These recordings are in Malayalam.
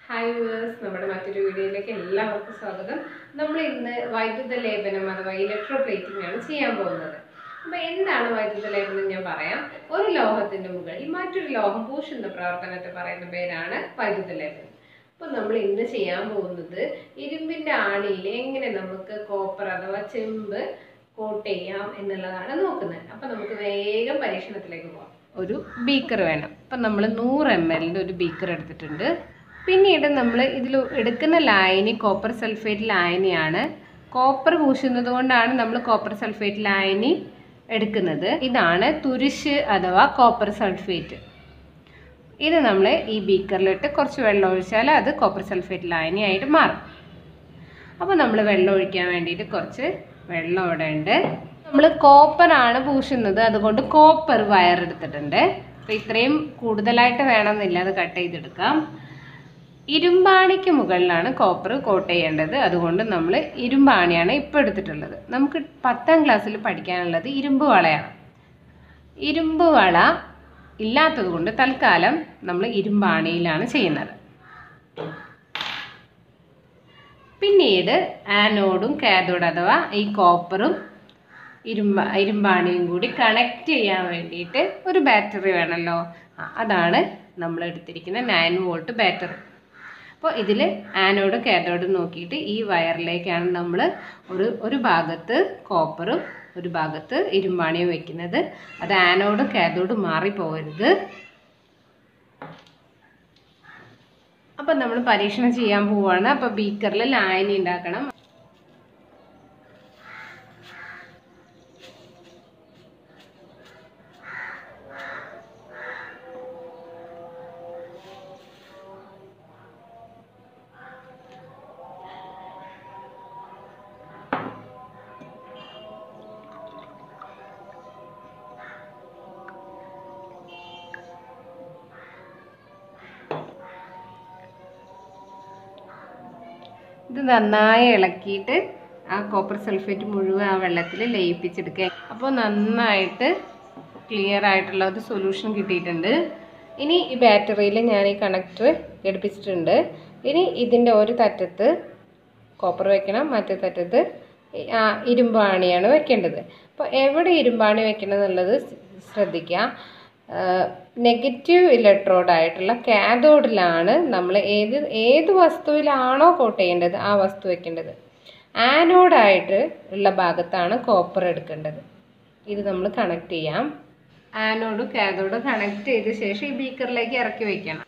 ഹായ് വ്യൂവേഴ്സ് നമ്മുടെ മറ്റൊരു വീഡിയോയിലേക്ക് എല്ലാവർക്കും സ്വാഗതം നമ്മൾ ഇന്ന് വൈദ്യുത ലേപനം അഥവാ ഇലക്ട്രോപ്ലേറ്റിംഗ് ആണ് ചെയ്യാൻ പോകുന്നത് അപ്പൊ എന്താണ് വൈദ്യുത ലേപനം ഞാൻ പറയാം ഒരു ലോഹത്തിന്റെ മുകളിൽ മറ്റൊരു ലോഹം പൂശുന്ന പ്രവർത്തനത്തെ പറയുന്ന പേരാണ് വൈദ്യുത ലേപനം അപ്പൊ നമ്മൾ ഇന്ന് ചെയ്യാൻ പോകുന്നത് ഇരുമ്പിന്റെ ആണിയിൽ എങ്ങനെ നമുക്ക് കോപ്പർ അഥവാ ചെമ്പ് കോട്ട് ചെയ്യാം എന്നുള്ളതാണ് നോക്കുന്നത് അപ്പൊ നമുക്ക് വേഗം പരീക്ഷണത്തിലേക്ക് പോകാം ഒരു ബീക്കർ വേണം അപ്പം നമ്മൾ നൂറ് എം എല്ലിൻ്റെ ഒരു ബീക്കർ എടുത്തിട്ടുണ്ട് പിന്നീട് നമ്മൾ ഇതിൽ എടുക്കുന്ന ലായനി കോപ്പർ സൾഫേറ്റ് ലായനിയാണ് കോപ്പർ പൂശുന്നത് കൊണ്ടാണ് നമ്മൾ കോപ്പർ സൾഫേറ്റ് ലായനി എടുക്കുന്നത് ഇതാണ് തുരിശ് അഥവാ കോപ്പർ സൾഫേറ്റ് ഇത് നമ്മൾ ഈ ബീക്കറിലിട്ട് കുറച്ച് വെള്ളം ഒഴിച്ചാൽ അത് കോപ്പർ സൾഫേറ്റ് ലായനിയായിട്ട് മാറും അപ്പോൾ നമ്മൾ വെള്ളം ഒഴിക്കാൻ വേണ്ടിയിട്ട് കുറച്ച് വെള്ളം ഇവിടെ ഉണ്ട് നമ്മൾ കോപ്പറാണ് പൂശുന്നത് അതുകൊണ്ട് കോപ്പർ വയർ എടുത്തിട്ടുണ്ട് അപ്പോൾ ഇത്രയും കൂടുതലായിട്ട് വേണമെന്നില്ല അത് കട്ട് ചെയ്തെടുക്കാം ഇരുമ്പാണിക്ക് മുകളിലാണ് കോപ്പർ കോട്ട് ചെയ്യേണ്ടത് അതുകൊണ്ട് നമ്മൾ ഇരുമ്പാണിയാണ് ഇപ്പോൾ എടുത്തിട്ടുള്ളത് നമുക്ക് പത്താം ക്ലാസ്സിൽ പഠിക്കാനുള്ളത് ഇരുമ്പ് വളയാണ് ഇരുമ്പ് വള ഇല്ലാത്തത് കൊണ്ട് തൽക്കാലം നമ്മൾ ഇരുമ്പാണിയിലാണ് ചെയ്യുന്നത് പിന്നീട് ആനോഡും കാഥോഡ് അഥവാ ഈ കോപ്പറും ഇരുമ്പ ഇരുമ്പാണിയും കൂടി കണക്ട് ചെയ്യാൻ വേണ്ടിയിട്ട് ഒരു ബാറ്ററി വേണമല്ലോ ആ, അതാണ് നമ്മൾ എടുത്തിരിക്കുന്ന നയൻ വോൾട്ട് ബാറ്ററി അപ്പോൾ ഇതിൽ ആനോഡും കാഥോഡും നോക്കിയിട്ട് ഈ വയറിലേക്കാണ് നമ്മൾ ഒരു ഒരു ഭാഗത്ത് കോപ്പറും ഒരു ഭാഗത്ത് ഇരുമ്പാണിയും വെക്കുന്നത് അത് ആനോഡും കാഥോഡും മാറിപ്പോകരുത് അപ്പം നമ്മൾ പരീക്ഷണം ചെയ്യാൻ പോവാണ് അപ്പോൾ ബീക്കറിൽ ലായനി ഉണ്ടാക്കണം ഇത് നന്നായി ഇളക്കിയിട്ട് ആ കോപ്പർ സൾഫേറ്റ് മുഴുവൻ ആ വെള്ളത്തിൽ ലയിപ്പിച്ചെടുക്കുക അപ്പോൾ നന്നായിട്ട് ക്ലിയർ ആയിട്ടുള്ള ഒരു സൊല്യൂഷൻ കിട്ടിയിട്ടുണ്ട് ഇനി ഈ ബാറ്ററിയിൽ ഞാൻ ഈ കണക്ടർ ഘടിപ്പിച്ചിട്ടുണ്ട് ഇനി ഇതിൻ്റെ ഒരു തറ്റത്ത് കോപ്പർ വെക്കണം മറ്റേ തറ്റത്ത് ഈ ആ ഇരുമ്പാണിയാണ് വെക്കേണ്ടത് അപ്പോൾ എവിടെ ഇരുമ്പാണി വെക്കണം എന്നുള്ളത് ശ്രദ്ധിക്കുക നെഗറ്റീവ് ഇലക്ട്രോഡ് ആയിട്ടുള്ള കാഥോഡിലാണ് നമ്മൾ ഏത് ഏത് വസ്തുവിലാണോ കോട്ട് ചെയ്യേണ്ടത് ആ വസ്തു വെക്കേണ്ടത് ആനോഡായിട്ട് ഉള്ള ഭാഗത്താണ് കോപ്പർ എടുക്കേണ്ടത് ഇത് നമ്മൾ കണക്ട് ചെയ്യാം ആനോഡും കാഥോഡും കണക്ട് ചെയ്ത ശേഷം ഈ ബീക്കറിലേക്ക് ഇറക്കി വെക്കണം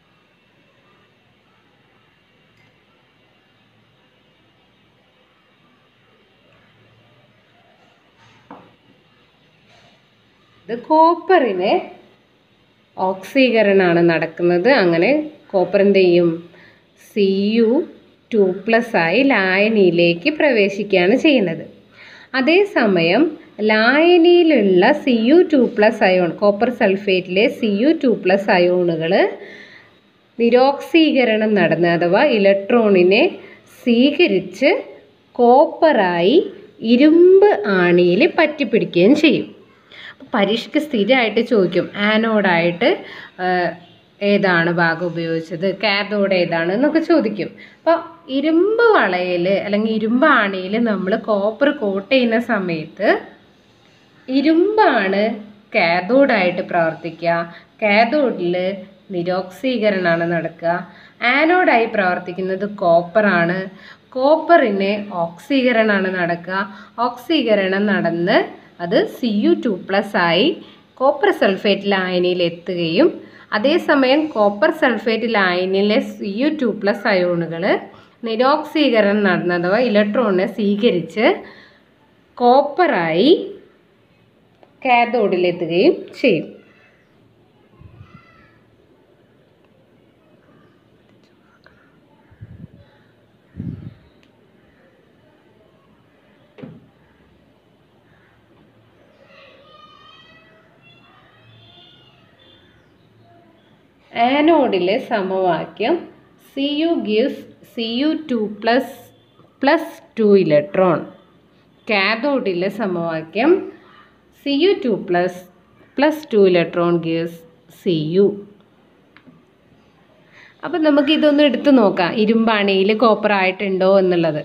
ഇത് കോപ്പറിന് ഓക്സീകരണമാണ് നടക്കുന്നത് അങ്ങനെ കോപ്പർ എന്ത് ചെയ്യും സി യു ടു പ്ലസ് ആയി ലായനിയിലേക്ക് പ്രവേശിക്കുകയാണ് ചെയ്യുന്നത് അതേസമയം ലായനിയിലുള്ള C U two plus ion copper സൾഫേറ്റിലെ സി യു ടു പ്ലസ് അയോണുകൾ നിരോക്സീകരണം നടന്ന് അഥവാ ഇലക്ട്രോണിനെ സ്വീകരിച്ച് കോപ്പറായി ഇരുമ്പ് ആണിയിൽ പറ്റിപ്പിടിക്കുകയും ചെയ്യും പരീക്ഷയ്ക്ക് സ്ഥിരമായിട്ട് ചോദിക്കും ആനോഡായിട്ട് ഏതാണ് ഭാഗം ഉപയോഗിച്ചത് കാഥോഡ് ഏതാണ് എന്നൊക്കെ ചോദിക്കും അപ്പോൾ ഇരുമ്പ് വളയിൽ അല്ലെങ്കിൽ ഇരുമ്പ് ആണിയിൽ നമ്മൾ കോപ്പർ കോട്ട് ചെയ്യുന്ന സമയത്ത് ഇരുമ്പാണ് കാഥോഡായിട്ട് പ്രവർത്തിക്കുക കാഥോഡിൽ നിരോക്സീകരണമാണ് നടക്കുക ആനോഡായി പ്രവർത്തിക്കുന്നത് കോപ്പറാണ് കോപ്പറിന് ഓക്സീകരണമാണ് നടക്കുക ഓക്സീകരണം നടന്ന് അത് സി യു ടു പ്ലസ് ആയി കോപ്പർ സൾഫേറ്റ് ലായനിയിൽ എത്തുകയും അതേസമയം കോപ്പർ സൾഫേറ്റ് ലായനിയിലെ സി യു ടു പ്ലസ് അയോണുകൾ നിരോക്സീകരണം നടന്ന അഥവാ ഇലക്ട്രോണിനെ സ്വീകരിച്ച് കോപ്പറായി കാഥോഡിലെത്തുകയും ചെയ്യും ആനോഡിലെ സമവാക്യം C U gives C U two plus plus two electron കാഥോഡിലെ സമവാക്യം C U two plus plus two electron gives C U അപ്പം നമുക്ക് ഇതൊന്ന് എടുത്തു നോക്കാം ഇരുമ്പാണിയിൽ കോപ്പർ ആയിട്ടുണ്ടോ എന്നുള്ളത്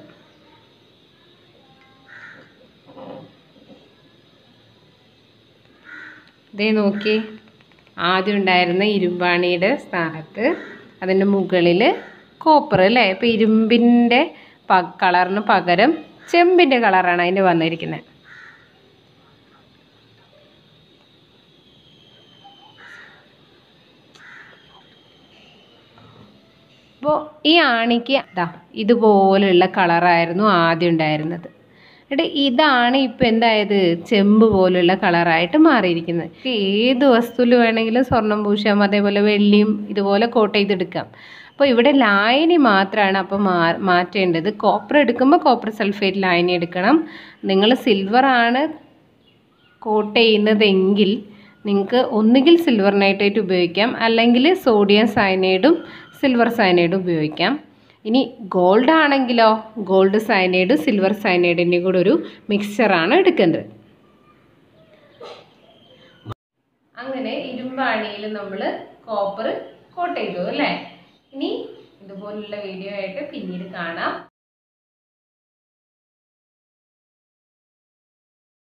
ഇതേ നോക്കി ആദ്യം ഉണ്ടായിരുന്ന ഇരുമ്പാണിയുടെ സ്ഥാനത്ത് അതിൻ്റെ മുകളിൽ കോപ്പർ അല്ലേ ഇപ്പം ഇരുമ്പിൻ്റെ പ കളറിന് പകരം ചെമ്പിൻ്റെ കളറാണ് അതിന് വന്നിരിക്കുന്നത് അപ്പോൾ ഈ ആണിക്ക് ദാ ഇതുപോലുള്ള കളറായിരുന്നു ആദ്യം ഉണ്ടായിരുന്നത് എന്നിട്ട് ഇതാണ് ഇപ്പം എന്തായത് ചെമ്പ് പോലുള്ള കളറായിട്ട് മാറിയിരിക്കുന്നത് ഏത് വസ്തുവിൽ വേണമെങ്കിലും സ്വർണം പൂശാം അതേപോലെ വെള്ളിയും ഇതുപോലെ കോട്ട് ചെയ്തെടുക്കാം അപ്പോൾ ഇവിടെ ലായനി മാത്രമാണ് അപ്പോൾ മാ മാറ്റേണ്ടത് കോപ്പർ എടുക്കുമ്പോൾ കോപ്പർ സൾഫേറ്റ് ലായനി എടുക്കണം നിങ്ങൾ സിൽവർ ആണ് കോട്ട് ചെയ്യുന്നതെങ്കിൽ നിങ്ങൾക്ക് ഒന്നുകിൽ സിൽവർ നൈട്രേറ്റ് ഉപയോഗിക്കാം അല്ലെങ്കിൽ സോഡിയം സയനൈഡും സിൽവർ സയനൈഡും ഉപയോഗിക്കാം ഇനി ഗോൾഡ് ആണെങ്കിലോ ഗോൾഡ് സയനൈഡ് സിൽവർ സയനൈഡിൻ്റെ കൂടെ ഒരു മിക്സ്ചറാണ് എടുക്കേണ്ടത് അങ്ങനെ ഇരുമ്പാണിയിൽ നമ്മൾ കോപ്പർ കോട്ട് ചെയ്തു അല്ലേ ഇനി ഇതുപോലുള്ള വീഡിയോ ആയിട്ട് പിന്നീട് കാണാം